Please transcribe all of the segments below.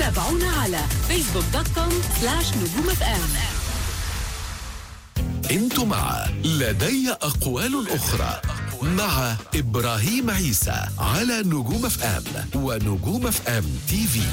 تابعونا على فيسبوك دوت كوم سلاش نجوم اف ام انتم مع لدي أقوال أخرى مع إبراهيم عيسى على نجوم اف ام ونجوم اف ام تي في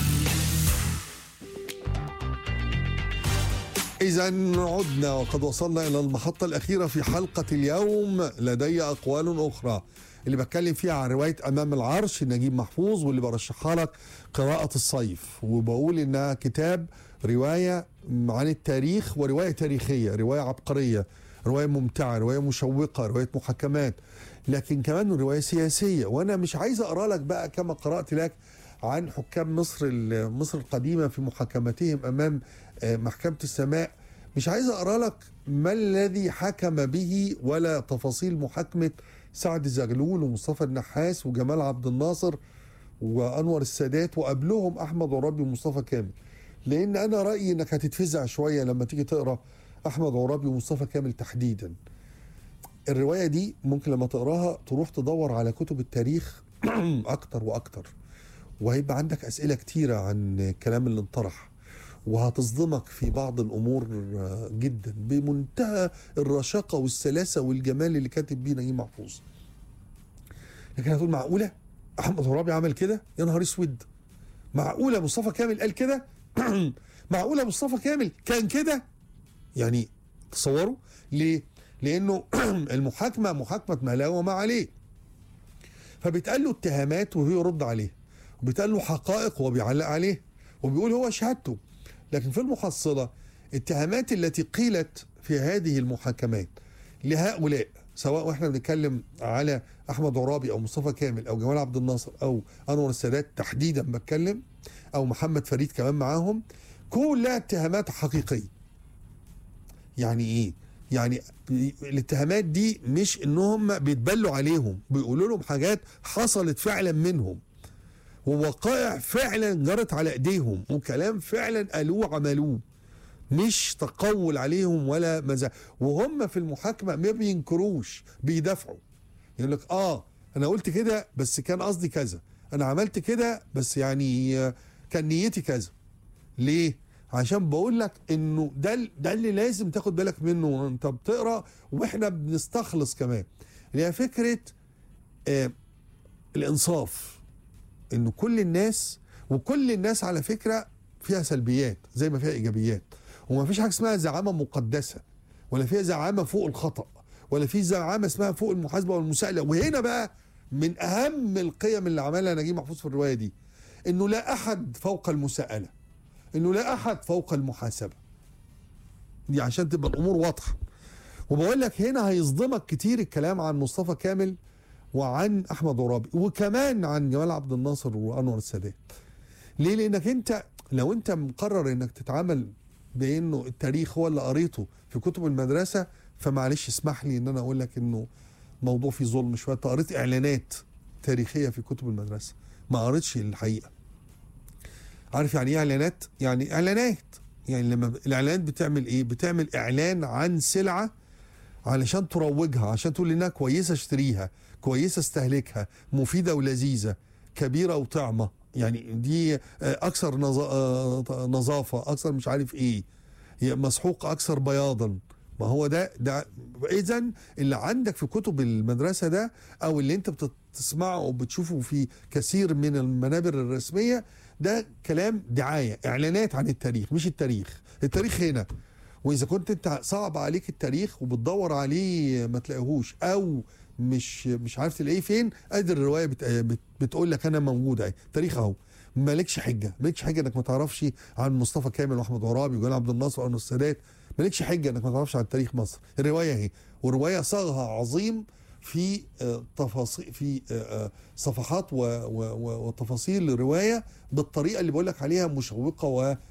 إذا عدنا وقد وصلنا إلى المحطة الأخيرة في حلقة اليوم لدي أقوال أخرى اللي بتكلم فيها عن رواية أمام العرش نجيب محفوظ واللي برشحها لك قراءة الصيف وبقول إنها كتاب رواية عن التاريخ ورواية تاريخية رواية عبقرية رواية ممتعة رواية مشوقة رواية محاكمات لكن كمان رواية سياسية وأنا مش عايز أقرأ لك بقى كما قرأت لك عن حكام مصر ال- مصر القديمة في محاكمتهم أمام آه، محكمة السماء مش عايز أقرأ لك ما الذي حكم به ولا تفاصيل محاكمة سعد زغلول ومصطفى النحاس وجمال عبد الناصر وأنور السادات وقبلهم أحمد عرابي ومصطفى كامل لأن أنا رأيي إنك هتتفزع شوية لما تيجي تقرأ أحمد عرابي ومصطفى كامل تحديدا الرواية دي ممكن لما تقراها تروح تدور على كتب التاريخ أكتر وأكتر وهيبقى عندك أسئلة كتيرة عن الكلام اللي انطرح وهتصدمك في بعض الأمور آه، جدا بمنتهى الرشاقة والسلاسة والجمال اللي كاتب بيه نجيب محفوظ لكن هتقول معقولة أحمد عرابي عمل كده يا نهار اسود معقولة مصطفى كامل قال كده معقولة مصطفى كامل كان كده يعني تصوروا ليه لأنه المحاكمة محاكمة ما لا وما عليه فبيتقال له اتهامات وهو يرد عليه وبيتقال له حقائق وهو بيعلق عليه وبيقول هو شهادته لكن في المحصلة الاتهامات التي قيلت في هذه المحاكمات لهؤلاء سواء واحنا بنتكلم على احمد عرابي او مصطفى كامل او جمال عبد الناصر او انور السادات تحديدا بتكلم او محمد فريد كمان معاهم كلها اتهامات حقيقيه يعني ايه يعني الاتهامات دي مش انهم بيتبلوا عليهم بيقولوا لهم حاجات حصلت فعلا منهم ووقائع فعلا جرت على ايديهم وكلام فعلا قالوه عملوه مش تقول عليهم ولا مزاح وهم في المحاكمه ما بينكروش بيدافعوا يقول لك اه انا قلت كده بس كان قصدي كذا انا عملت كده بس يعني آه، كان نيتي كذا ليه عشان بقول لك انه ده ال- ده اللي لازم تاخد بالك منه وانت بتقرا واحنا بنستخلص كمان اللي هي فكره آه الانصاف انه كل الناس وكل الناس على فكره فيها سلبيات زي ما فيها ايجابيات وما فيش حاجه اسمها زعامه مقدسه ولا فيها زعامه فوق الخطا ولا في زعامه اسمها فوق المحاسبه والمساءله وهنا بقى من اهم القيم اللي عملها نجيب محفوظ في الروايه دي انه لا احد فوق المساءله انه لا احد فوق المحاسبه دي عشان تبقى الامور واضحه وبقول لك هنا هيصدمك كتير الكلام عن مصطفى كامل وعن احمد عرابي وكمان عن جمال عبد الناصر وانور السادات ليه لانك انت لو انت مقرر انك تتعامل بانه التاريخ هو اللي قريته في كتب المدرسه فمعلش اسمح لي ان انا اقول لك انه موضوع فيه ظلم شويه أنت قريت اعلانات تاريخيه في كتب المدرسه ما قريتش الحقيقه عارف يعني ايه اعلانات يعني اعلانات يعني لما الاعلانات بتعمل ايه بتعمل اعلان عن سلعه علشان تروجها عشان تقول انها كويسه اشتريها كويسه استهلكها مفيده ولذيذه كبيره وطعمه يعني دي آه، اكثر نظ- آه، نظافه اكثر مش عارف ايه هي مسحوق اكثر بياضا ما هو ده ده اذا اللي عندك في كتب المدرسه ده او اللي انت بتسمعه او بتشوفه في كثير من المنابر الرسميه ده كلام دعايه اعلانات عن التاريخ مش التاريخ التاريخ هنا واذا كنت انت صعب عليك التاريخ وبتدور عليه ما تلاقيهوش او مش مش عارف تلاقيه فين ادي الروايه بت بت بتقول لك انا موجود اهي تاريخ اهو مالكش حجه مالكش حجه انك ما تعرفش عن مصطفى كامل واحمد عرابي وجمال عبد الناصر وانور السادات مالكش حجه انك ما تعرفش عن تاريخ مصر الروايه اهي وروايه صاغها عظيم في آه، تفاصيل في آه، آه، صفحات و- و- و- وتفاصيل الروايه بالطريقه اللي بقول لك عليها مشوقه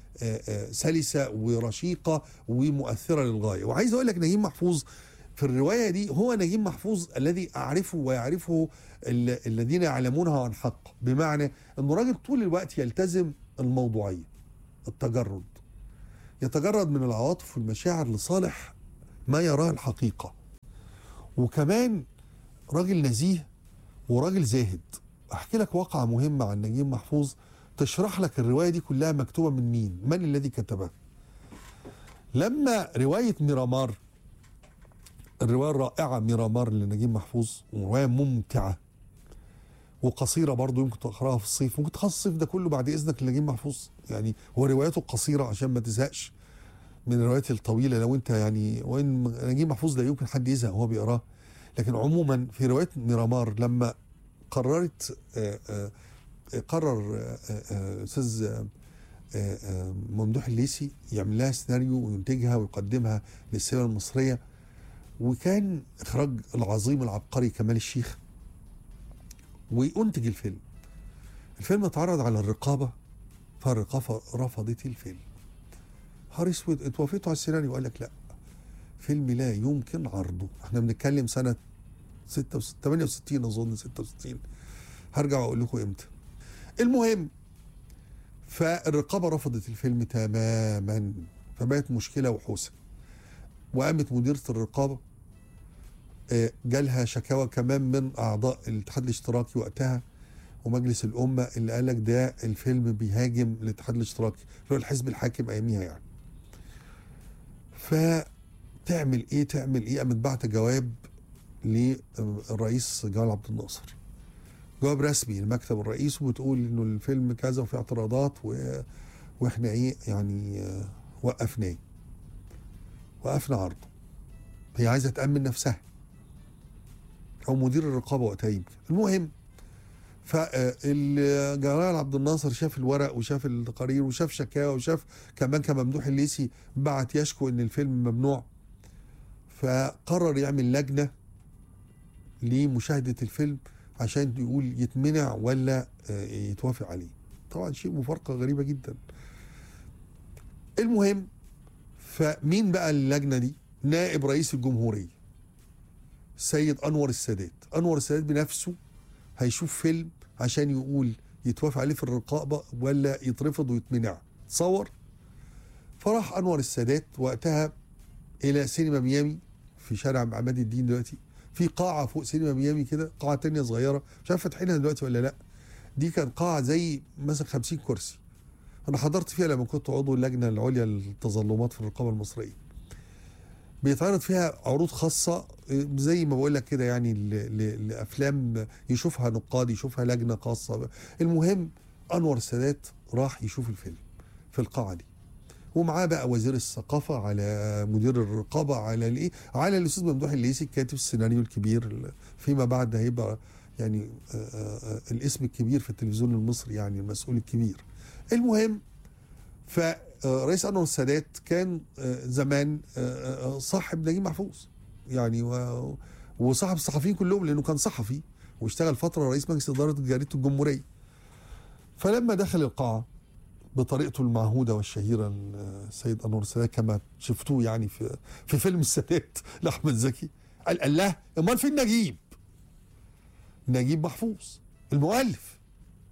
وسلسه ورشيقه ومؤثره للغايه وعايز اقول لك نجيب محفوظ في الروايه دي هو نجيب محفوظ الذي اعرفه ويعرفه ال- الذين يعلمونها عن حق بمعنى انه راجل طول الوقت يلتزم الموضوعيه التجرد يتجرد من العواطف والمشاعر لصالح ما يراه الحقيقه وكمان راجل نزيه وراجل زاهد احكي لك واقعه مهمه عن نجيب محفوظ تشرح لك الروايه دي كلها مكتوبه من مين من الذي كتبها لما روايه ميرامار الروايه الرائعه ميرامار لنجيب محفوظ وروايه ممتعه وقصيره برضو يمكن تقراها في الصيف ممكن تخلص الصيف ده كله بعد اذنك لنجيب محفوظ يعني هو رواياته قصيره عشان ما تزهقش من الروايات الطويله لو انت يعني وان نجيب محفوظ لا يمكن حد يزهق وهو بيقراه لكن عموما في روايه ميرامار لما قررت آه، آه، قرر آه، آه، استاذ آه، آه، ممدوح الليثي يعمل لها سيناريو وينتجها ويقدمها للسينما المصريه وكان اخراج العظيم العبقري كمال الشيخ وينتج الفيلم الفيلم اتعرض على الرقابه فالرقابه رفضت الفيلم نهار اسود اتوافقتوا على السيناريو وقال لك لا فيلم لا يمكن عرضه احنا بنتكلم سنه 66 68 اظن 66 هرجع اقول لكم امتى المهم فالرقابه رفضت الفيلم تماما فبقت مشكله وحوسه وقامت مديره الرقابه آه، جالها شكاوى كمان من اعضاء الاتحاد الاشتراكي وقتها ومجلس الامه اللي قال لك ده الفيلم بيهاجم الاتحاد الاشتراكي اللي هو الحزب الحاكم اياميها يعني فتعمل ايه تعمل ايه قامت بعت جواب للرئيس جمال عبد الناصر جواب رسمي لمكتب الرئيس وبتقول انه الفيلم كذا وفي اعتراضات و... واحنا ايه يعني آه، وقفناه وقفنا عرضه هي عايزه تامن نفسها او مدير الرقابه وقتها يمكن المهم فالجنرال عبد الناصر شاف الورق وشاف التقارير وشاف شكاوى وشاف كمان كان ممدوح الليثي بعت يشكو ان الفيلم ممنوع فقرر يعمل لجنه لمشاهده الفيلم عشان يقول يتمنع ولا آه، يتوافق عليه طبعا شيء مفارقه غريبه جدا المهم فمين بقى اللجنه دي نائب رئيس الجمهوريه السيد انور السادات انور السادات بنفسه هيشوف فيلم عشان يقول يتوافق عليه في الرقابه ولا يترفض ويتمنع تصور فراح انور السادات وقتها الى سينما ميامي في شارع عماد الدين دلوقتي في قاعه فوق سينما ميامي كده قاعه تانية صغيره مش عارف فاتحينها دلوقتي ولا لا دي كان قاعه زي مثلا 50 كرسي انا حضرت فيها لما كنت عضو اللجنه العليا للتظلمات في الرقابه المصريه بيتعرض فيها عروض خاصه زي ما بقول لك كده يعني ل- ل- لافلام يشوفها نقاد يشوفها لجنه خاصه المهم انور السادات راح يشوف الفيلم في القاعه دي ومعاه بقى وزير الثقافه على مدير الرقابه على الايه على الاستاذ ممدوح الليثي كاتب السيناريو الكبير اللي فيما بعد هيبقى يعني آه، آه، آه، الاسم الكبير في التلفزيون المصري يعني المسؤول الكبير المهم فرئيس انور السادات كان آه، زمان آه، آه، صاحب نجيب محفوظ يعني و- وصاحب الصحفيين كلهم لانه كان صحفي واشتغل فتره رئيس مجلس اداره جريده الجمهوريه فلما دخل القاعه بطريقته المعهوده والشهيره السيد انور السادات كما شفتوه يعني في في فيلم السادات لاحمد زكي قال الله امال فين نجيب؟ نجيب محفوظ المؤلف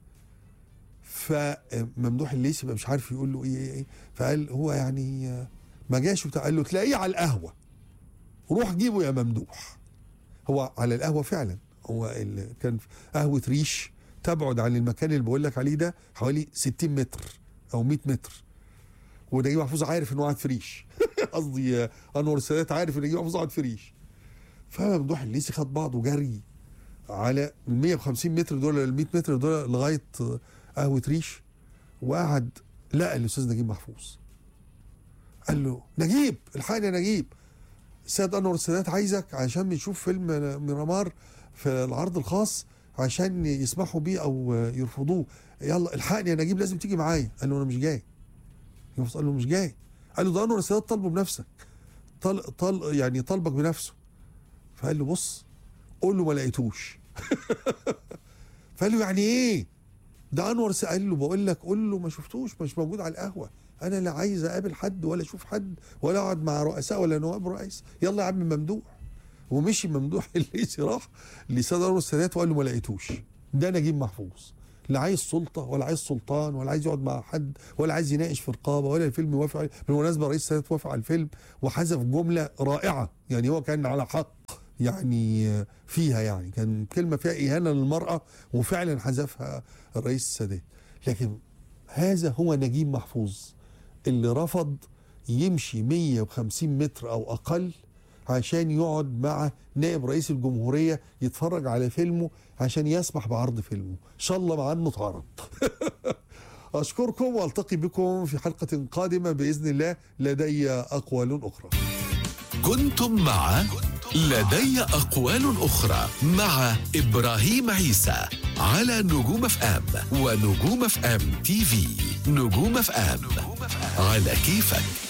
فممدوح الليثي بقى مش عارف يقول له ايه ايه ايه فقال هو يعني آه، ما جاش وبتاع قال له تلاقيه على القهوه روح جيبه يا ممدوح هو على القهوه فعلا هو اللي كان في قهوه ريش تبعد عن المكان اللي بقول لك عليه ده حوالي 60 متر او 100 متر ونجيب محفوظ عارف انه قاعد في ريش قصدي آه، انور السادات عارف ان نجيب محفوظ قاعد في ريش فممدوح الليثي خد بعضه جري على ال 150 متر دول ال 100 متر دول لغايه آه، قهوه ريش وقعد لقى الاستاذ نجيب محفوظ قال له نجيب الحقني يا نجيب السيد انور السادات عايزك عشان نشوف فيلم ميرامار في العرض الخاص عشان يسمحوا بيه او يرفضوه يلا الحقني يا نجيب لازم تيجي معايا قال له انا مش جاي يوسف قال له مش جاي قال له ده انور السادات طالبه بنفسك طل طل يعني طالبك بنفسه فقال له بص قول له ما لقيتوش فقال له يعني ايه ده انور س- قال له بقول لك قول له ما شفتوش مش موجود على القهوه انا لا عايز اقابل حد ولا اشوف حد ولا اقعد مع رؤساء ولا نواب رئيس يلا يا عم ممدوح ومشي ممدوح الليثي راح لسيد انور السادات وقال له ما لقيتوش ده نجيب محفوظ لا عايز سلطه ولا عايز سلطان ولا عايز يقعد مع حد ولا عايز يناقش في رقابه ولا الفيلم يوافق عليه بالمناسبه رئيس السادات وافق على الفيلم وحذف جمله رائعه يعني هو كان على حق يعني فيها يعني كان كلمه فيها اهانه للمراه وفعلا حذفها الرئيس السادات لكن هذا هو نجيب محفوظ اللي رفض يمشي 150 متر او اقل عشان يقعد مع نائب رئيس الجمهوريه يتفرج على فيلمه عشان يسمح بعرض فيلمه ان شاء الله مع انه اتعرض اشكركم والتقي بكم في حلقه قادمه باذن الله لدي اقوال اخرى كنتم مع لدي أقوال أخرى مع إبراهيم عيسى على نجوم اف ام ونجوم اف ام تي في نجوم اف ام على كيفك